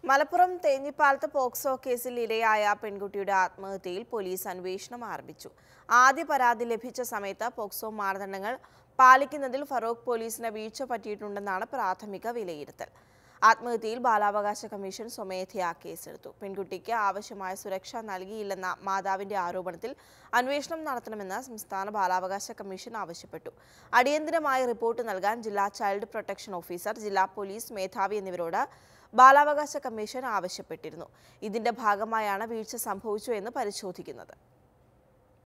Malappuram തേഞ്ഞിപ്പാലത്ത് POCSO കേസിൽ ഇരയായ പെൺകുട്ടിയുടെ ആത്മഹത്യയിൽ പോലീസ് അന്വേഷണം ആരംഭിച്ചു ആദ്യ പരാതി ലഭിച്ച സമയത്ത് പോക്സോ മാനദണ്ഡങ്ങൾ പാലിക്കുന്നതിൽ ഫറോക്ക് പോലീസിന് വീഴ്ച പറ്റിയിട്ടുണ്ടെന്നാണ് പ്രാഥമിക വിലയിരുത്തൽ ആത്മഹത്യയിൽ ബാലാവകാശ കമ്മീഷൻ സ്വമേധയാ കേസെടുത്തു പെൺകുട്ടിക്ക് ആവശ്യമായ സുരക്ഷ നൽകിയില്ലെന്ന മാതാവിന്റെ ആരോപണത്തിൽ അന്വേഷണം നടത്തണമെന്ന് സംസ്ഥാന ബാലാവകാശ കമ്മീഷൻ ആവശ്യപ്പെട്ടു അടിയന്തരമായി റിപ്പോർട്ട് നൽകാൻ ജില്ലാ ചൈൽഡ് പ്രൊട്ടക്ഷൻ ഓഫീസർ ജില്ലാ പോലീസ് മേധാവി എന്നിവരോട് ബാലാവകാശ കമ്മീഷൻ ആവശ്യപ്പെട്ടിരുന്നു ഇതിന്റെ ഭാഗമായാണ് വീഴ്ച സംഭവിച്ചു എന്ന് പരിശോധിക്കുന്നത്